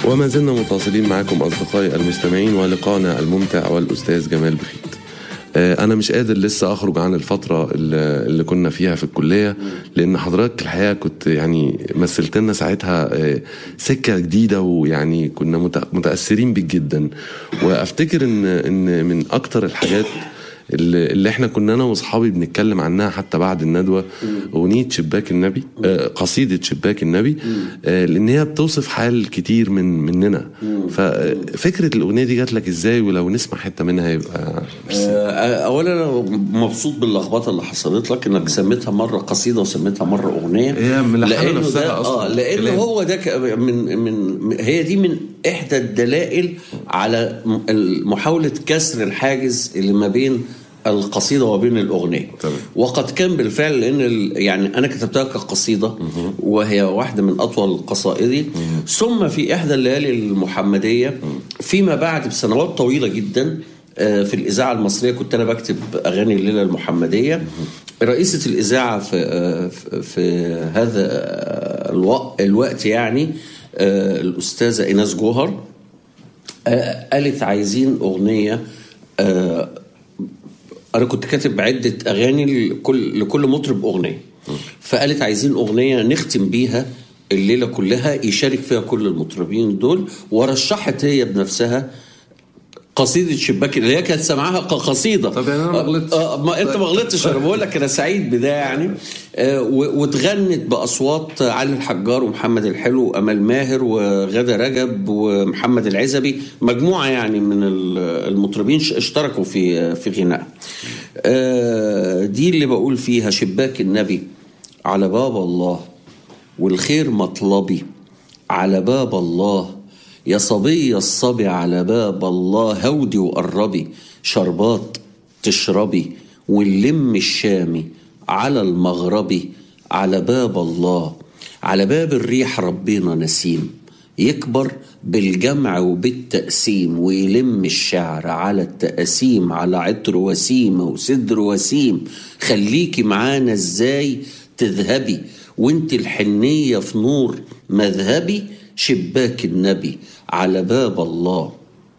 وما زلنا متواصلين معكم أصدقائي المستمعين ولقانا الممتع والأستاذ جمال بخيت آه، أنا مش قادر لسه أخرج عن الفترة اللي اللي كنا فيها في الكلية لأن حضرتك الحقيقة كنت يعني مثلت لنا ساعتها آه، سكة جديدة ويعني كنا مت- متأثرين بيك جدا وأفتكر إن إن من أكتر الحاجات اللي اللي احنا كنا انا واصحابي بنتكلم عنها حتى بعد الندوه اغنيه شباك النبي آه قصيده شباك النبي آه لان هي بتوصف حال كتير من مننا ففكره الاغنيه دي جات لك ازاي ولو نسمع حته منها يبقى آه، اولا انا مبسوط باللخبطه اللي حصلت لك انك سميتها مره قصيده وسميتها مره اغنيه هي ملحنة لانه نفسها ده أصلاً. اه لانه كلام. هو ده ك- من من هي دي من احدى الدلائل على م- محاوله كسر الحاجز اللي ما بين القصيده وبين الاغنيه تمام. وقد كان بالفعل لان ال- يعني انا كتبتها كقصيده وهي واحده من اطول قصائدي ثم في احدى الليالي المحمديه فيما بعد بسنوات طويله جدا آه، في الاذاعه المصريه كنت انا بكتب اغاني الليله المحمديه رئيسه الاذاعه في آه، في- في هذا آه، الوق- الوقت يعني آه، الاستاذه ايناس جوهر آه، قالت عايزين اغنيه آه، انا كنت كاتب عده اغاني لكل لكل مطرب اغنيه فقالت عايزين اغنيه نختم بيها الليله كلها يشارك فيها كل المطربين دول ورشحت هي بنفسها قصيده شباك اللي هي كانت سامعاها كقصيده طب يعني أنا ما غلطتش. آه ما انت ما غلطتش انا بقول لك انا سعيد بده يعني آه و- واتغنت باصوات علي الحجار ومحمد الحلو وامال ماهر وغاده رجب ومحمد العزبي مجموعه يعني من ال- المطربين ش- اشتركوا في في غناء آه دي اللي بقول فيها شباك النبي على باب الله والخير مطلبي على باب الله يا صبي الصبي على باب الله هودي وقربي شربات تشربي واللم الشامي على المغربي على باب الله على باب الريح ربنا نسيم يكبر بالجمع وبالتقسيم ويلم الشعر على التقاسيم على عطر وسيمة وصدر وسيم خليكي معانا ازاي تذهبي وانت الحنية في نور مذهبي شباك النبي على باب الله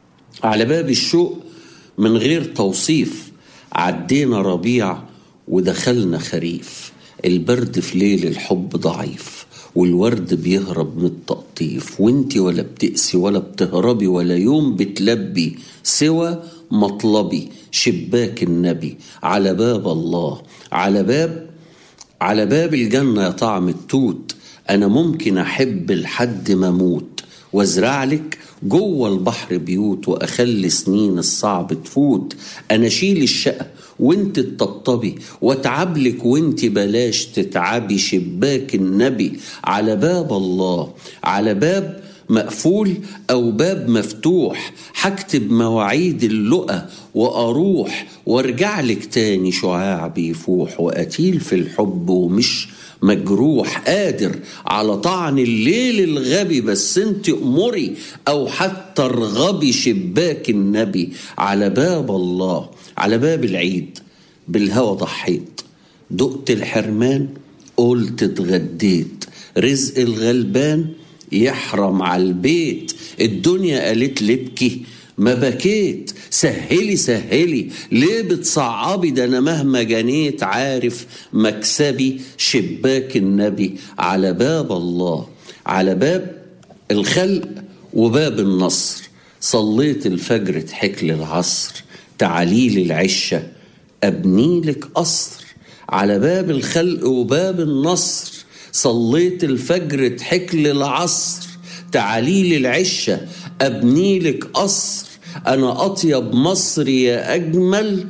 على باب الشوق من غير توصيف عدينا ربيع ودخلنا خريف البرد في ليل الحب ضعيف والورد بيهرب من التقطيف وانتي ولا بتقسي ولا بتهربي ولا يوم بتلبي سوى مطلبي شباك النبي على باب الله على باب على باب الجنة يا طعم التوت أنا ممكن أحب لحد ما أموت وازرع لك جوه البحر بيوت وأخلي سنين الصعب تفوت أنا أشيل الشقة وانت تطبطبي واتعب لك وانت بلاش تتعبي شباك النبي على باب الله على باب مقفول او باب مفتوح هكتب مواعيد اللقا واروح وارجع لك تاني شعاع بيفوح واتيل في الحب ومش مجروح قادر على طعن الليل الغبي بس انت امري او حتى ارغبي شباك النبي على باب الله على باب العيد بالهوى ضحيت دقت الحرمان قلت اتغديت رزق الغلبان يحرم على البيت الدنيا قالت لي ابكي ما بكيت سهلي سهلي ليه بتصعبي ده انا مهما جنيت عارف مكسبي شباك النبي على باب الله على باب الخلق وباب النصر صليت الفجر تحك العصر تعاليل العشة أبني لك قصر على باب الخلق وباب النصر صليت الفجر تحك العصر تعاليل العشة أبني لك قصر أنا أطيب مصر يا أجمل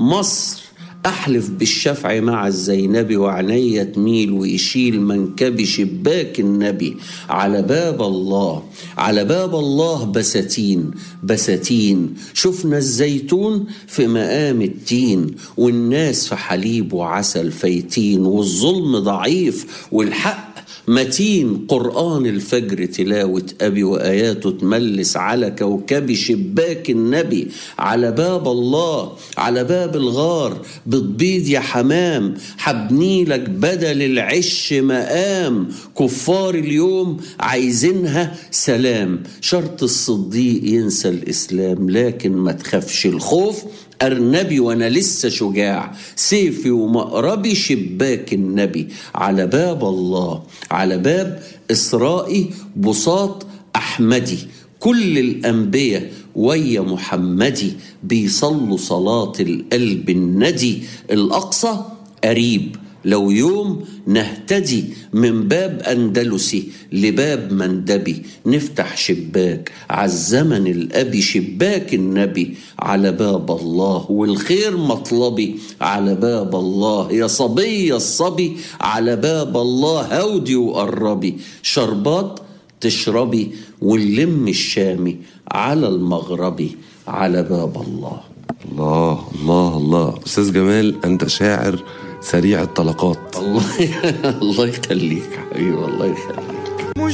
مصر أحلف بالشفع مع الزينب وعنيا تميل ويشيل منكبي شباك النبي على باب الله على باب الله بساتين بساتين شفنا الزيتون في مقام التين والناس في حليب وعسل فايتين والظلم ضعيف والحق متين قرآن الفجر تلاوة أبي وآياته تملس على كوكب شباك النبي على باب الله على باب الغار بتبيض يا حمام حبني لك بدل العش مقام كفار اليوم عايزينها سلام شرط الصديق ينسى الإسلام لكن ما تخافش الخوف أرنبي وأنا لسه شجاع سيفي ومقربي شباك النبي على باب الله على باب إسرائي بساط أحمدي كل الأنبياء ويا محمدي بيصلوا صلاة القلب الندي الأقصى قريب لو يوم نهتدي من باب أندلسي لباب مندبي نفتح شباك عالزمن الأبي شباك النبي على باب الله والخير مطلبي على باب الله يا صبي الصبي على باب الله هودي وقربي شربات تشربي ونلم الشامي على المغربي على باب الله الله الله الله استاذ جمال انت شاعر سريع الطلقات الله الله يخليك حبيبي الله يخليك